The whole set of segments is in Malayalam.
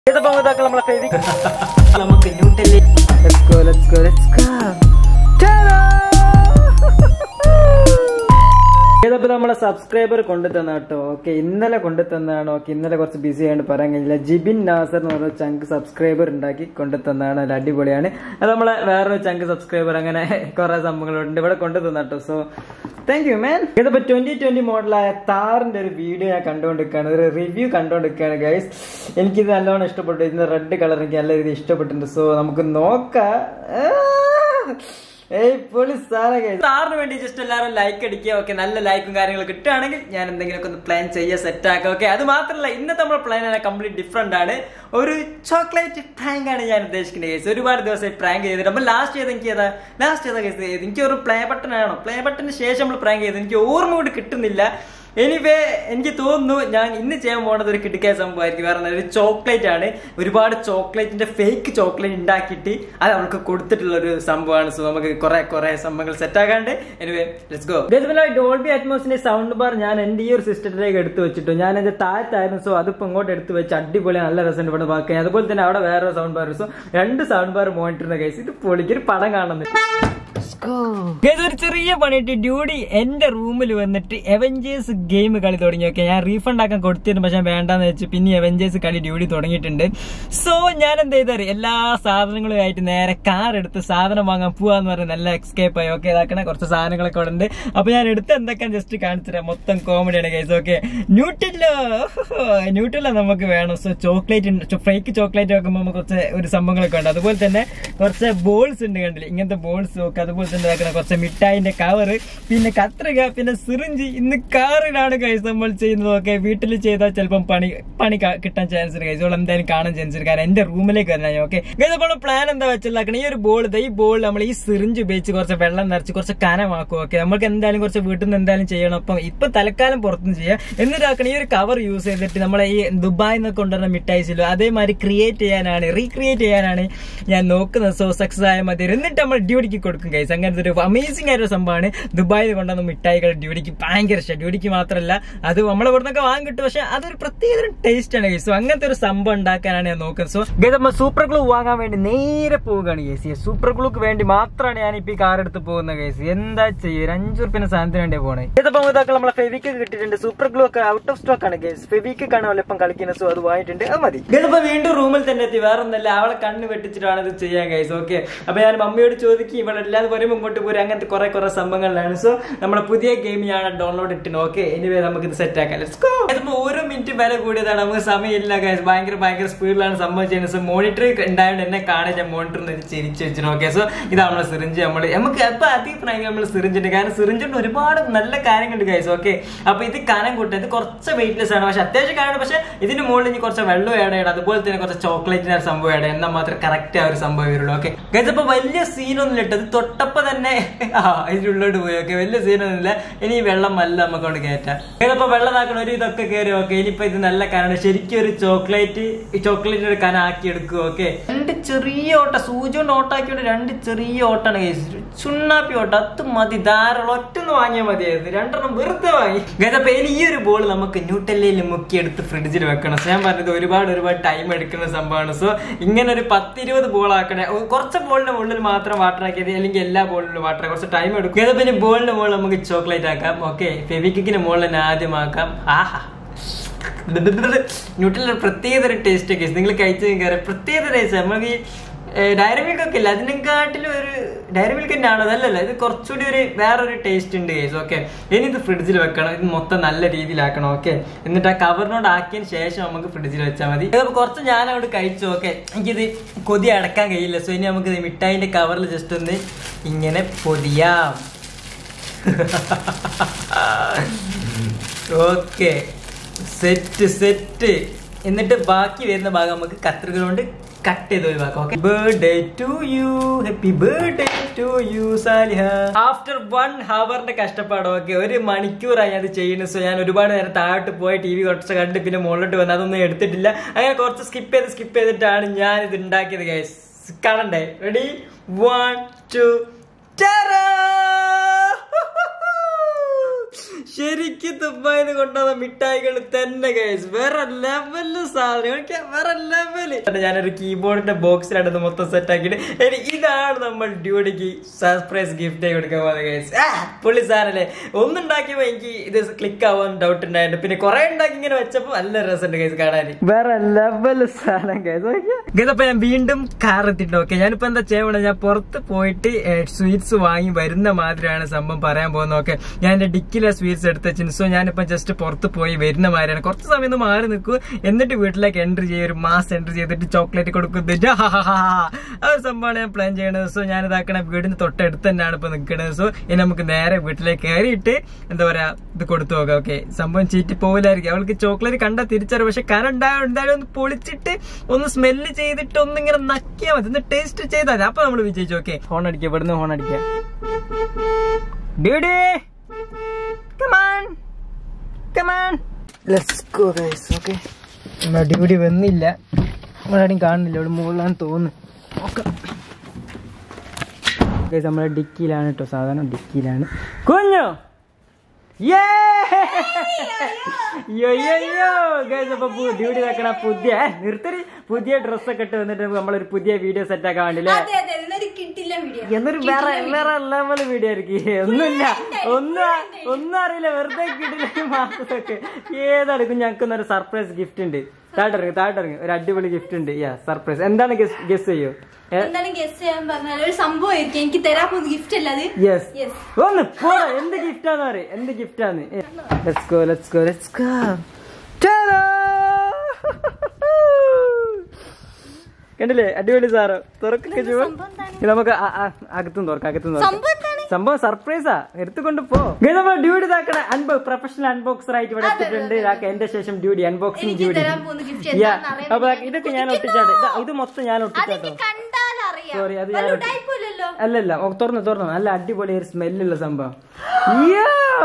നമ്മളെ ഫേവിക് നമുക്ക് ന്യൂട്ടല്ലേ let's go let's go let's go ഇതപ്പോ നമ്മളെ സബ്സ്ക്രൈബർ കൊണ്ടു തന്ന കേട്ടോ ഓക്കെ ഇന്നലെ കൊണ്ടു തന്നതാണ് ഓക്കെ ഇന്നലെ കുറച്ച് ബിസി ആയതുകൊണ്ട് പറയാൻ കഴിഞ്ഞില്ല ജിബിൻ നാസർ എന്ന് പറഞ്ഞ ചങ്ക് സബ്സ്ക്രൈബർ ഉണ്ടാക്കി കൊണ്ടു തന്നതാണ് അത് അടിപൊളിയാണ് അത് നമ്മളെ വേറൊരു ചങ്ക് സബ്സ്ക്രൈബർ അങ്ങനെ കുറെ സംഭവങ്ങളുണ്ട് ഇവിടെ കൊണ്ടു തന്ന കേട്ടോ സോ താങ്ക് യു മാൻ ഇതിപ്പോ ട്വന്റി ട്വന്റി മോഡലായ താറിന്റെ ഒരു വീഡിയോ ഞാൻ കണ്ടുകൊണ്ടിരിക്കുകയാണ് ഒരു റിവ്യൂ കണ്ടുകൊണ്ടിരിക്കുകയാണ് ഗൈസ് എനിക്കിത് നല്ലോണം ഇഷ്ടപ്പെട്ടു ഇതിന്റെ റെഡ് കളർ എനിക്ക് നല്ല രീതിയിൽ ഇഷ്ടപ്പെട്ടിട്ടുണ്ട് സോ നമുക്ക് നോക്കാം ഏയ് പൊളി സാധനം സാറിന് വേണ്ടി ജസ്റ്റ് എല്ലാവരും ലൈക്ക് അടിക്കുക ഓക്കെ നല്ല ലൈക്കും കാര്യങ്ങളും കിട്ടുകയാണെങ്കിൽ ഞാൻ എന്തെങ്കിലുമൊക്കെ ഒന്ന് പ്ലാൻ ചെയ്യുക സെറ്റ് ആക്കുക ഓക്കെ അത് മാത്രമല്ല ഇന്നത്തെ നമ്മുടെ പ്ലാൻ കംപ്ലീറ്റ് ഡിഫറെന്റ് ആണ് ഒരു ചോക്ലേറ്റ് പ്രാങ്ക് ആണ് ഞാൻ ഉദ്ദേശിക്കുന്നത് കേസ് ഒരുപാട് ദിവസമായി പ്രാങ്ക് ചെയ്തിട്ട് അപ്പൊ ലാസ്റ്റ് ചെയ്ത് എനിക്ക് ഏതാ ലാസ്റ്റ് ചെയ്ത കേസ് എനിക്ക് ഒരു പ്ലേ ബട്ടൺ ആണോ പ്ലേ ബട്ടണിന് ശേഷം നമ്മൾ പ്രാങ്ക് ചെയ്ത് എനിക്ക് ഓർമ്മ കൊണ്ട് കിട്ടുന്നില്ല എനിവേ എനിക്ക് തോന്നുന്നു ഞാൻ ഇന്ന് ചെയ്യാൻ പോകുന്നത് ഒരു കിടക്കായ സംഭവമായിരിക്കും വേറെ ഒന്നുമല്ല. ഒരു ചോക്ലേറ്റ് ആണ് ഒരുപാട് ചോക്ലേറ്റിന്റെ ഫേക്ക് ചോക്ലേറ്റ് ഉണ്ടാക്കിയിട്ട് അത് അവൾക്ക് കൊടുത്തിട്ടുള്ള ഒരു സംഭവമാണ് സോ നമുക്ക് കുറെ കുറെ സംഭവങ്ങൾ സെറ്റ് ആക്കാണ്ട് എനിവേ ലെറ്റ്സ് ഗോ ഡോൾബി അറ്റ്മോസിന്റെ സൗണ്ട് ബാർ ഞാൻ എന്റെ ഈ ഒരു സിസ്റ്റത്തിലേക്ക് എടുത്തു വെച്ചിട്ടു ഞാൻ എന്റെ താഴത്തായിരുന്നു സോ അതിപ്പോ ഇങ്ങോട്ട് എടുത്ത് വെച്ച് അടിപൊളി നല്ല രസമുണ്ട് ഇവിടെ ബാക്കി അതുപോലെ തന്നെ അവിടെ വേറെ സൗണ്ട് ബാർ സോ രണ്ട് സൗണ്ട് ബാർ മോണിറ്ററിന്റെ കേസ് ഇത് പൊളിക്ക് ഒരു പടം കാണുന്നുണ്ട് ഗൈസ്, ഒരു ചെറിയ പണിയിട്ട് ഡ്യൂഡി എന്റെ റൂമിൽ വന്നിട്ട് എവഞ്ചേഴ്സ് ഗെയിം കളി തുടങ്ങി ഓക്കെ ഞാൻ റീഫണ്ട് ആക്കാൻ കൊടുത്തിരുന്നു പക്ഷെ വേണ്ടാന്ന് വെച്ച് പിന്നെ എവഞ്ചേഴ്സ് കളി ഡ്യൂഡി തുടങ്ങിയിട്ടുണ്ട് സോ ഞാൻ എന്ത് ചെയ്തറിയ എല്ലാ സാധനങ്ങളും ആയിട്ട് നേരെ കാർ എടുത്ത് സാധനം വാങ്ങാൻ പോവാന്ന് പറഞ്ഞ് നല്ല എക്സ്കേപ്പ് ആയി ഓക്കെ ഇതാക്കണ കുറച്ച് സാധനങ്ങളൊക്കെ അവിടെ ഉണ്ട് അപ്പൊ ഞാൻ എടുത്ത് എന്തൊക്കെ ജസ്റ്റ് കാണിച്ചുതരാം മൊത്തം കോമഡിയാണ് ഗൈസ് ഓക്കെ ന്യൂട്ടില്ല ന്യൂട്ടില്ല നമുക്ക് വേണം സോ ചോക്ലേറ്റ് ഫേക്ക് ചോക്ലേറ്റ് വെക്കുമ്പോൾ നമുക്ക് കുറച്ച് ഒരു സംഭവങ്ങളൊക്കെ ഉണ്ട് അതുപോലെ തന്നെ കുറച്ച് ബോൾസ് ഉണ്ട് കണ്ടില്ല ഇങ്ങനത്തെ ബോൾസ് ഒക്കെ അതുപോലെ തന്നെ ഇതാക്കുന്ന കുറച്ച് മിഠായിന്റെ കവറ് പിന്നെ കത്രിക പിന്നെ സിറിഞ്ച് ഇന്ന് കാറിലാണ് കൈസ് നമ്മൾ ചെയ്യുന്നത് ഒക്കെ വീട്ടിൽ ചെയ്താൽ ചിലപ്പം പണി പണി ക- കിട്ടാൻ ചാൻസ് ഉണ്ട് കൈസ് എന്തായാലും കാണാൻ ചാൻസ് ഉണ്ട് കാരണം എന്റെ റൂമിലേക്ക് വരാൻ ഓക്കെ ഗൈസ് അപ്പോൾ പ്ലാൻ എന്താ വെച്ചാൽ ഈ ഒരു ബോൾ ഈ ബോൾ നമ്മൾ ഈ സിറിഞ്ച് ഉപയോഗിച്ച് കുറച്ച് വെള്ളം നിറച്ച് കുറച്ച് കനമാക്കും ഓക്കെ നമുക്ക് എന്തായാലും കുറച്ച് വീട്ടിൽ നിന്ന് എന്തായാലും ചെയ്യണം അപ്പം ഇപ്പൊ തൽക്കാലം പുറത്തുനിന്ന് ചെയ്യാം എന്നിട്ടാക്കണം ഈ ഒരു കവർ യൂസ് ചെയ്തിട്ട് നമ്മളെ ഈ ദുബായിൽ നിന്ന് കൊണ്ടുവരുന്ന മിഠായിസിലോ അതേമാതിരി ക്രിയേറ്റ് ചെയ്യാനാണ് റീക്രിയേറ്റ് ചെയ്യാനാണ് ഞാൻ നോക്കുന്നത് സോ സക്സസ് ആയ മതി എന്നിട്ട് നമ്മൾ ഡ്യൂട്ടിക്ക് കൊടുക്കും കൈസ് അങ്ങനത്തെ ഒരു അമേസിംഗ് ആയിട്ടൊരു സംഭവമാണ് ദുബായിൽ കൊണ്ടുവന്ന മിഠായികൾ ഡ്യൂട്ടിക്ക് ഭയങ്കര ഇഷ്ടം ഡ്യൂട്ടിക്ക് മാത്രമല്ല അത് നമ്മൾ ഇവിടെ നിന്നൊക്കെ വാങ്ങി കിട്ടും പക്ഷെ അതൊരു പ്രത്യേക ടേസ്റ്റ് ആണ് ഗൈസ് സോ അങ്ങനത്തെ ഒരു സംഭവം ഉണ്ടാക്കാനാണ് ഞാൻ നോക്കുന്നത് സോ ഗൈസ് നമ്മൾ സൂപ്പർ ഗ്ലൂ വാങ്ങാൻ വേണ്ടി നേരെ പോവുകയാണ് ഗൈസ് സൂപ്പർ ഗ്ലൂക്ക് വേണ്ടി മാത്രമാണ് ഞാൻ ഇപ്പൊ ഈ കാർ എടുത്ത് പോകുന്നത് ഗൈസ് എന്താ ചെയ്യുക ഒരു അഞ്ചു റുപ്യന്റെ സാധനത്തിന് വേണ്ടി പോണേ ഇതിപ്പോ ഇതാക്കൾ നമ്മളെ ഫെവിക്ക് കിട്ടിയിട്ടുണ്ട് സൂപ്പർ ഗ്ലൂ ഒക്കെ ഔട്ട് ഓഫ് സ്റ്റോക്ക് ആണ് ഗൈസ് ഫെവിക്ക് ആണ് ഇപ്പം കളിക്കുന്നത് സോ അത് വാങ്ങിയിട്ടുണ്ട് അത് മതി ഇതിപ്പോ വീണ്ടും റൂമിൽ തന്നെ എത്തി വേറെ ഒന്നല്ല അവളെ കണ്ണ് വെട്ടിച്ചിട്ടാണ് ഇത് ചെയ്യാൻ ഗൈസ് ഓക്കെ അപ്പൊ ഞാൻ മമ്മിയോട് ചോദിക്കും ഇവിടെ എല്ലാതെ പറയുമ്പോൾ ഇങ്ങോട്ട് പോരും അങ്ങനത്തെ കുറെ കുറെ സംഭവങ്ങളിലാണ് സോ നമ്മുടെ പുതിയ ഗെയിം ഞാൻ ഡൗൺലോഡ് ഇട്ടിന് ഓക്കെ എനിവേ നമുക്ക് ഇത് സെറ്റ് ആക്കാം ലെറ്റ്സ് ഗോ ഇതിപ്പോ ഓരോ മിനിറ്റ് വില കൂടിയതാണ് നമുക്ക് സമയമില്ല ഗൈസ് ഭയങ്കര ഭയങ്കര സ്പീഡിലാണ് സംഭവം ചെയ്യുന്നത് സോ മോണിറ്റർ ഉണ്ടായതുകൊണ്ട് എന്നെ കാണാൻ ഞാൻ മോണിറ്റർ ചിരിച്ചു വെച്ചിട്ട് ഓക്കെ സോ ഇതാണ് നമ്മുടെ സിറിഞ്ച് നമ്മൾ നമുക്ക് അപ്പൊ അധികം പ്രായം നമ്മൾ സിറിഞ്ച് ഉണ്ട് കാരണം സിറിഞ്ചിന്റെ ഒരുപാട് നല്ല കാര്യങ്ങളുണ്ട് ഗൈസ് ഓക്കെ അപ്പൊ ഇത് കനം കൂട്ടും ഇത് കുറച്ച് വെയിറ്റ്ലെസ് ആണ് പക്ഷെ അത്യാവശ്യം കാര്യമാണ് പക്ഷെ ഇതിന് മുകളിൽ ഇനി കുറച്ച് വെള്ളം ആഡ് ചെയ്യണം അതുപോലെ തന്നെ കുറച്ച് ചോക്ലേറ്റിന് ഒരു സംഭവം ആഡ് എന്നാൽ മാത്രമേ കറക്റ്റ് ആ ഒരു സംഭവം വരുള്ളൂ ഓക്കെ ഗൈസ് അപ്പൊ വലിയ സീനൊന്നും ഇട്ടത് തൊട്ടപ്പോ തന്നെ ആ ഇതിനുള്ളോട്ട് പോയി ഓക്കെ വലിയ സീനൊന്നുമില്ല ഇനി ഈ വെള്ളം നല്ല നമുക്ക് കൊണ്ട് കയറ്റാം ഇതിപ്പോ വെള്ളം ആക്കണ ഒരു ഇതൊക്കെ കയറി ഓക്കെ ഇനിയിപ്പോ ഇത് നല്ല കാരണം ശരിക്കും ഒരു ചോക്ലേറ്റ് ഈ ചോക്ലേറ്റ് ഒരു കന ആക്കി എടുക്കുക ഓക്കെ രണ്ട് ചെറിയ ഓട്ട സൂചി കൊണ്ട് ഓട്ടാക്കിയോണ്ട് രണ്ട് ചെറിയ ഓട്ടാണ് കേസ് ചുണ്ണാപ്പി ഓട്ട അത് മതി ധാരാളം ഒറ്റൊന്ന് വാങ്ങിയാൽ മതിയായിരുന്നു രണ്ടെണ്ണം വെറുതെ വാങ്ങി ഗതപ്പോ ഇനി ഈ ഒരു ബോൾ നമുക്ക് ന്യൂട്ടല്ലയിൽ മുക്കി എടുത്ത് ഫ്രിഡ്ജിൽ വെക്കണം So, ഞാൻ പറഞ്ഞത് ഒരുപാട് ഒരുപാട് ടൈം എടുക്കുന്ന സംഭവമാണ് സോ ഇങ്ങനെ ഒരു പത്തിരുപത് ബോൾ ആക്കണേ ഒ- കുറച്ച് ബോളിന്റെ മുകളിൽ മാത്രം വാട്ടർ ആക്കിയത് അല്ലെങ്കിൽ എല്ലാ ബോളിലും വാട്ടർ കുറച്ച് ടൈം എടുക്കും ഗതപ്പോ ഇനി ബോളിന്റെ മുകളിൽ നമുക്ക് ചോക്ലേറ്റ് ആക്കാം ഓക്കെ ഫെവിക്കിന്റെ മുകളിൽ തന്നെ ആദ്യം ആക്കാം ആഹാ ന്യൂട്രൽ പ്രത്യേക ഒരു ടേസ്റ്റ് ഒക്കെ നിങ്ങൾ കഴിച്ചു കയറി പ്രത്യേക ടേസ്റ്റ് നമുക്ക് ഈ ഡയറി മിൽക്ക് ഒക്കെ ഇല്ല അതിനെക്കാട്ടിലും ഒരു ഡയറി മിൽക്ക് തന്നെ ആണോ അതല്ലല്ല ഇത് കുറച്ചുകൂടി ഒരു വേറൊരു ടേസ്റ്റ് ഉണ്ട് കേസ് ഓക്കെ ഇനി ഇത് ഫ്രിഡ്ജിൽ വെക്കണം ഇത് മൊത്തം നല്ല രീതിയിലാക്കണം ഓക്കെ എന്നിട്ട് ആ കവറിനോട് ആക്കിയതിന് ശേഷം നമുക്ക് ഫ്രിഡ്ജിൽ വെച്ചാൽ മതി ഇതിപ്പോ കുറച്ച് ഞാൻ അങ്ങോട്ട് കഴിച്ചു ഓക്കെ എനിക്കിത് കൊതി അടക്കാൻ കഴിയില്ല സോ ഇനി നമുക്ക് ഇത് മിഠായിന്റെ കവറിൽ ജസ്റ്റ് ഒന്ന് ഇങ്ങനെ പൊതിയാം ഓക്കെ സെറ്റ് സെറ്റ് എന്നിട്ട് ബാക്കി വരുന്ന ഭാഗം നമുക്ക് കത്രിക കൊണ്ട് കട്ട് ചെയ്ത് ഒഴിവാക്കാം okay birthday to you happy birthday to you Saliha after one ഹവറിന്റെ കഷ്ടപ്പാട് ഓക്കെ ഒരു മണിക്കൂറായി അത് ചെയ്യുന്നത് സോ ഞാൻ ഒരുപാട് നേരം താഴോട്ട് പോയി ടി വി കുറച്ച് കണ്ട് പിന്നെ മുകളിലോട്ട് വന്ന് അതൊന്നും എടുത്തിട്ടില്ല അങ്ങനെ കുറച്ച് സ്കിപ്പ് ചെയ്ത് സ്കിപ്പ് ചെയ്തിട്ടാണ് ഞാൻ ഇത് ഉണ്ടാക്കിയത് ഗൈസ് കാണണ്ടേ റെഡി വൺ ടു ശരിക്കും ദുബായിന്ന് കൊണ്ടുവന്ന മിഠായികൾ തന്നെ ഗൈസ് വേറെ ലെവല് സാധനം എനിക്ക് വേറെ ലെവല് ഞാനൊരു കീബോർഡിന്റെ ബോക്സിലാണ് ഇത് മൊത്തം സെറ്റ് ആക്കിയിട്ട് ഇനി ഇതാണ് നമ്മൾ ഡ്യൂഡിക്ക് സർപ്രൈസ് ഗിഫ്റ്റ് ആയി കൊടുക്കാൻ പോകുന്നത് ഗൈസ് പുള്ളി സാധനല്ലേ ഒന്നുണ്ടാക്കിയപ്പോ എനിക്ക് ഇത് ക്ലിക്ക് ആവാൻ ഡൗട്ട് ഉണ്ടായിരുന്നു പിന്നെ കുറെ ഉണ്ടാക്കി ഇങ്ങനെ വെച്ചപ്പോ നല്ല രസമുണ്ട് ഗൈസ് കാണാൻ വേറെ ലെവല് സാധനം ഗൈസ് ഗൈസ് അപ്പൊ ഞാൻ വീണ്ടും കാർ എത്തിയിട്ട് ഓക്കെ ഞാനിപ്പോ എന്താ ചെയ്യണേ ഞാൻ പുറത്ത് പോയിട്ട് സ്വീറ്റ്സ് വാങ്ങി വരുന്ന മാതിരിയാണ് സംഭവം പറയാൻ പോകുന്നത് ഓക്കെ ഞാൻ എന്റെ ഡിക്കിലെ സ്വീറ്റ്സ് എടുത്ത് വെച്ചിന് സോ ഞാനിപ്പോ ജസ്റ്റ് പുറത്ത് പോയി വരുന്ന മാതിരിയാണ് കുറച്ച് സമയം ഒന്ന് മാറി നിൽക്കൂ എന്നിട്ട് വീട്ടിലേക്ക് എൻട്രി ചെയ്യും ഒരു മാസം എൻട്രി ചെയ്തിട്ട് ചോക്ലേറ്റ് കൊടുക്കുന്നത് ആ ഒരു സംഭവമാണ് ഞാൻ പ്ലാൻ ചെയ്യണത് സോ ഞാൻ ഇതാക്കണ വീടിന് തൊട്ടടുത്ത് തന്നെയാണ് ഇപ്പൊ നിൽക്കുന്നത് സോ ഇനി നമുക്ക് നേരെ വീട്ടിലേക്ക് കയറിയിട്ട് എന്താ പറയാ ഇത് കൊടുത്തു നോക്കാം ഓക്കെ സംഭവം ചീറ്റി പോകില്ലായിരിക്കും അവൾക്ക് ചോക്ലേറ്റ് കണ്ടാൽ തിരിച്ചറിയും പക്ഷെ കനം ഉണ്ടായാലും എന്തായാലും ഒന്ന് പൊളിച്ചിട്ട് ഒന്ന് സ്മെല്ല് ചെയ്തിട്ട് ഒന്ന് ഇങ്ങനെ നക്കിയാൽ മതി ഒന്ന് ടേസ്റ്റ് ചെയ്താൽ മതി അപ്പൊ നമ്മൾ വിജയിച്ചു ഓക്കെ ഹോൺ അടിക്കുക ഇവിടുന്ന് ഹോൺ അടിക്കുക ഡ്യൂഡി come on come on let's go guys okay നമ്മുടെ ഡ്യൂഡി വന്നില്ല ഇവിടെ ആരും കാണുന്നില്ല ഇവിടെ മുകളിലാണ് തോന്നുന്നു നോക്കാം ഗൈസ് നമ്മുടെ ഡിക്കിയിലാണ് കേട്ടോ സാധാരണ ഡിക്കിയിലാണ് കുഞ്ഞു അപ്പൊ ഡ്യൂട്ടി വെക്കണ പുതിയ നിർത്തരി പുതിയ ഡ്രസ്സൊക്കെ ഇട്ട് വന്നിട്ട് നമ്മളൊരു പുതിയ വീഡിയോ സെറ്റ് ആക്കാൻ വേണ്ടില്ലേ അതെ അതെ ഇന്നൊരു കിട്ടില്ല വീഡിയോ എന്നൊരു വേറെ വേറെ ലെവൽ വീഡിയോ ആയിരിക്കും ഒന്നുമില്ല ഒന്നും ഒന്നും അറിയില്ല വെറുതെ കിട്ടില്ല മാസത്തൊക്കെ ഏതായിരിക്കും ഞങ്ങൾക്ക് ഒരു സർപ്രൈസ് ഗിഫ്റ്റ് ഉണ്ട് താട്ടിറങ്ങി താട്ടിറങ്ങി ഒരു അടിപൊളി ഗിഫ്റ്റ് ഉണ്ട് യാ സർപ്രൈസ് എന്താണ് ഗസ് ചെയ്യോ എന്താണ് ഗസ് ചെയ്യാൻ പറഞ്ഞാൽ ഒരു സംഭവമായിരിക്കും എനിക്ക് തരാൻ പോകുന്ന ഗിഫ്റ്റ് അല്ല അത് യെസ് Yes. ഒന്ന് പോടാ എന്ത് ഗിഫ്റ്റാന്ന് പറയും എന്ത് ഗിഫ്റ്റാന്ന് let's go let's go let's go കണ്ടില്ലേ അടിപൊളി സാറ് തുറക്കൊക്കെ ചെയ്യുമ്പോ സംഭവം എന്താണ്? ഇത് നമുക്ക് ആ- ആ, അകത്തും തുറക്കാം അകത്തും തുറക്കാം സംഭവം എന്താണ് സംഭവം സർപ്രൈസാ എടുത്തുകൊണ്ട് പോ ഇത് നമ്മൾ ഡ്യൂട്ടി ഇതാക്കണ അൺബോ പ്രൊഫഷണൽ അൺബോക്സർ ആയിട്ട് ഇവിടെ എത്തിയിട്ടുണ്ട് ഇതാക്ക എന്റെ ശേഷം ഡ്യൂട്ടി അൺബോക്സിംഗ് എനിക്ക് ഡ്യൂട്ടി തരാൻ പോകുന്ന ഗിഫ്റ്റ് യാ എന്താണെന്ന് അറിയാൻ അപ്പൊ വേണ്ടി ഇതൊക്കെ ഞാൻ ഒട്ടിച്ചാട്ടെ ഇതാ, ഇത് മൊത്തം ഞാൻ ഒട്ടിച്ചാട്ടോ അതെനിക്ക് കണ്ടാൽ അറിയാം Sorry, അത് വല്ല ഞാൻ- ഉടായിപ്പോയില്ലല്ലോ അല്ലല്ല ഓ, തുറന്നു തുറന്നു നല്ല അടിപൊളി ഒരു സ്മെല്ലുള്ള സംഭവം യ്യോ!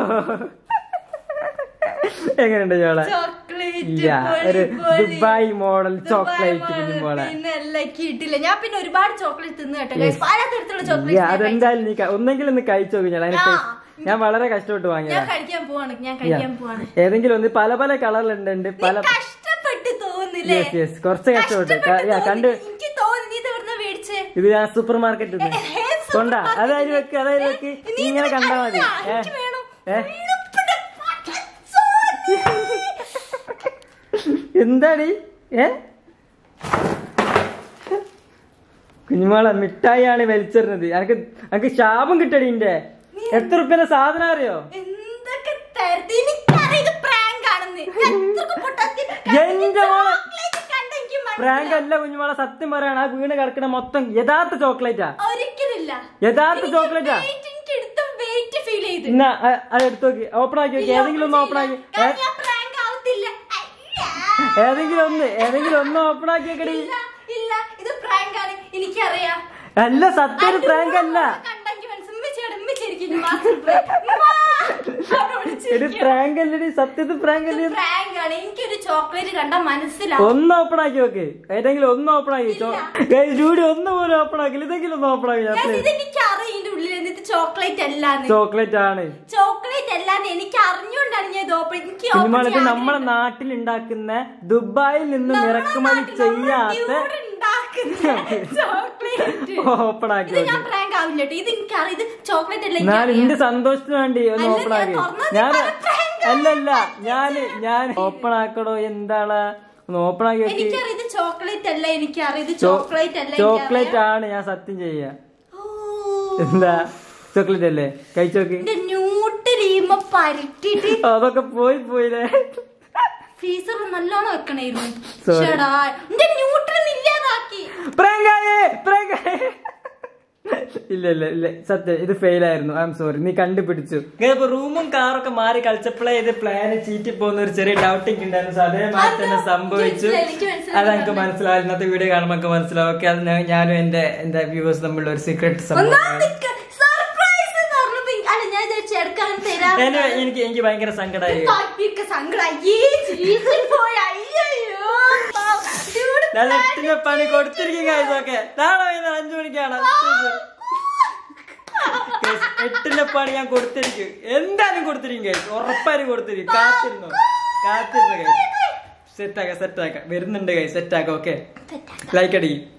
എങ്ങനെയുണ്ട് ചോളെ ചോക്ലേറ്റ് ഇല്ല, ഒരു ദുബായ് മോഡൽ ചോക്ലേറ്റ് കുഞ്ഞുമോളെ പിന്നെ എല്ലാം കിട്ടില്ല ഞാൻ പിന്നെ ഒരുപാട് ചോക്ലേറ്റ് തിന്നു കേട്ടോ Yes. പലതരത്തിലുള്ള യ്യ, ചോക്ലേറ്റ് അതെന്തായാലും നീ ക- ഒന്നെങ്കിലും ഒന്ന് കഴിച്ചു നോക്കി ഞാൻ അതിന് ആ. taste- ഞാൻ വളരെ കഷ്ടപ്പെട്ട് ഞാൻ വാങ്ങിയതാ കഴിക്കാൻ പോവാണ് ഞാൻ കഴിക്കാൻ പോവാണ് ഏതെങ്കിലും ഒന്ന് പല പല കളറിലുണ്ട് ഉണ്ട് പല കഷ്ടപ്പെട്ട് തോന്നില്ലേ യെസ് യെസ് കുറച്ച് കഷ്ടപ്പെട്ട് കഷ്ടപ്പെട്ട് യാ, കണ്ട് തോന്നി. എനിക്ക് തോന്നി നീ ഇത് എവിടുന്നാ മേടിച്ചേ ഇത് ഞാൻ സൂപ്പർ മാർക്കറ്റിൽ ഏ, സൂപ്പർ കൊണ്ടാ മാർക്കറ്റിൽ അതായത് വെക്ക് അതായത് വെക്ക് നീ ഇങ്ങനെ ഇത് കണ്ടാ മതി അല്ല, ഏ എനിക്ക് വേണം. ഏ ഉള്ളിപ്പിടെ പടച്ചോനെ. എന്താടി ഏ കുഞ്ഞുമോളെ മിഠായിയാണ് വലിച്ചെറിഞ്ഞത് എനിക്ക് എനിക്ക് ശാപം കിട്ടടി ഇന്റെ എത്ര റുപ്യന്റെ സാധനം അറിയോ എന്തൊക്കെ തരത്തി എനിക്കറിയാം ഇത് prank ആണെന്ന്. എത്രയൊക്കെ പൊട്ടാത്തി എന്റെ മോളെ chocolate കണ്ട എനിക്ക് മനസ്സിലായി. പ്രാങ്ക് അല്ല കുഞ്ഞുമോളെ സത്യം പറയാണ് ആ വീണ് കിടക്കണ മൊത്തം യഥാർത്ഥ ചോക്ലേറ്റാ ഒരിക്കലില്ല യഥാർത്ഥ എനിക്ക് ചോക്ലേറ്റാ weight എനിക്ക് എടുത്ത weight feel ചെയ്തു. ഇന്ന അ- അത് എടുത്തു നോക്കി ഓപ്പൺ ആക്കി നോക്കി ഏതെങ്കിലും ഒന്ന് ഓപ്പൺ ആക്കി ഏ- കാരണം ഞാൻ prank ആവത്തില്ല. അയ്യാ. ഏതെങ്കിലും ഒന്ന് ഏതെങ്കിലും ഒന്ന് ഓപ്പൺ ആക്കി വെക്കടി ഇല്ല, ഇല്ല, ഇത് prank ആണ്. എനിക്കറിയാം അല്ല സത്യം ഒരു പ്രാങ്ക് അല്ല കണ്ടെങ്കിൽ മനസ്സിൽ ഉമ്മച്ചിയോട് ഉമ്മച്ചിയായിരിക്കും ഇനി master prank. ഉമ്മാ. അവിടെ ഒരു വിളിച്ചിരിക്കും. പ്രാങ്ക് അല്ലടി സത്യത്തിൽ പ്രാങ്ക് ഇത് അല്ലേ prank ആണ്. എനിക്കൊരു ചോക്ലേറ്റ് കണ്ടാൽ മനസ്സിലാവും ഒന്ന് ഓപ്പൺ ആക്കി നോക്ക് ഏതെങ്കിലും ഒന്ന് ഓപ്പൺ ആക്കി ജൂഡി ഒന്ന് പോലും ഓപ്പൺ ആക്കില്ല ഇതെങ്കിലും ഒന്ന് ഓപ്പൺ ആക്കി Guys, ഇത് എനിക്കറിയാം ഇതിന്റെ ഉള്ളിൽ ഇത് ചോക്ലേറ്റ് അല്ലാന്ന് ചോക്ലേറ്റ് ആണ് ചോക്ലേറ്റ് അല്ലാന്ന് എനിക്ക് അറിഞ്ഞുകൊണ്ടാണ് ഞാൻ ഇത് ഓപ്പൺ എനിക്ക് open കുഞ്ഞുമോളെ ഇത് ചെയ്യാൻ നമ്മളെ നാട്ടിൽ ഉണ്ടാക്കുന്ന ദുബായിൽ നിന്നും ഇറക്കുമതി ചെയ്യാത്ത ചോക്ലേറ്റ് ഓപ്പൺ ആക്കി ഇത് നോക്ക് ഞാൻ പ്രാങ്ക് ആവില്ല കേട്ടോ ഇത് എനിക്കറിയാം ഇത് ചോക്ലേറ്റ് അല്ല ഞാൻ എനിക്കറിയാം. എന്റെ സന്തോഷത്തിന് വേണ്ടി ഒന്ന് അല്ല, ഓപ്പൺ ഞാൻ ആക്കി തുറന്നത് ഞാൻ പല prank അല്ലല്ല ഞാന് ഞാൻ ഓപ്പൺ ആക്കടോ എന്താണ് ഒന്ന് ഓപ്പൺ ആക്കി വെക്ക് എനിക്കറിയാം ഇത് ചോക്ലേറ്റ് അല്ല എനിക്കറിയാം ഇത് ചോക്ലേറ്റ് അല്ല ചോക്ലേറ്റ് ആണ് ഞാൻ സത്യം ചെയ്യാ ഓ, എന്താ ചോക്ലേറ്റ് അല്ലേ കഴിച്ചോക്ക് എന്റെ ന്യൂട്ടിലിയുമ്പോ പരട്ടിട്ട് അതൊക്കെ പോയി പോയില്ലേ ഫ്രീസർ നല്ലോണം വെക്കണായിരുന്നു Sorry. ചേടാ എന്റെ ന്യൂട്രൽ ഇല്ലാതാക്കി പ്രാങ്കായേ പ്രാങ്കായേ ഇല്ല ഇല്ല ഇല്ല സത്യം ഇത് ഫെയിൽ ആയിരുന്നു ഐ എം സോറി നീ കണ്ടുപിടിച്ചു ഇപ്പൊ റൂമും കാറൊക്കെ മാറി കളിച്ചപ്പോഴേ ഇത് പ്ലാന് ചീറ്റി പോകുന്ന ഒരു ചെറിയ ഡൗട്ടിങ് ഉണ്ടായിരുന്നു സോ അതേമാതിരി തന്നെ അതെന്താ? സംഭവിച്ചു മനസ്സിലായി, എനിക്ക് മനസ്സിലായി. അത് എനിക്ക് മനസ്സിലായി ഇന്നത്തെ വീഡിയോ കാണുമ്പോൾ എനിക്ക് മനസ്സിലാവും ഓക്കെ അത് ഞാൻ- ഞാനും എന്റെ എന്റെ വ്യൂവേഴ്സ് തമ്മിലുള്ള ഒരു സീക്രട്ട് സംഭവമാണ് സർപ്രൈസ് എന്ന് പറഞ്ഞപ്പോ ഇ- അല്ല ഞാൻ വിചാരിച്ചു എടുക്കാൻ തരാം Anyway, എനിക്ക് എനിക്ക് ഭയങ്കര സങ്കടമായി ബാക്കിയൊക്കെ സങ്കടം അയ്യേ ചീറ്റിൽ പോയി അയ്യോ Dude, ഞാൻ എട്ടിന്റെ പണി കൊടുത്തിരിക്കും കാര്യം ഓക്കെ നാളെ വൈകുന്നേരം അഞ്ചു മണിക്കാണ് Guys, എട്ടിന്റെ പണി ഞാൻ കൊടുത്തിരിക്കും എന്തായാലും കൊടുത്തിരിക്കും guys. ഉറപ്പായും കൊടുത്തിരിക്കും കാത്തിരുന്നു കാത്തിരുന്നു കൈ സെറ്റാക്കാം സെറ്റാക്കാം വരുന്നുണ്ട് കൈ സെറ്റാക്കാം ഓക്കെ ലൈക്ക് അടിക്കും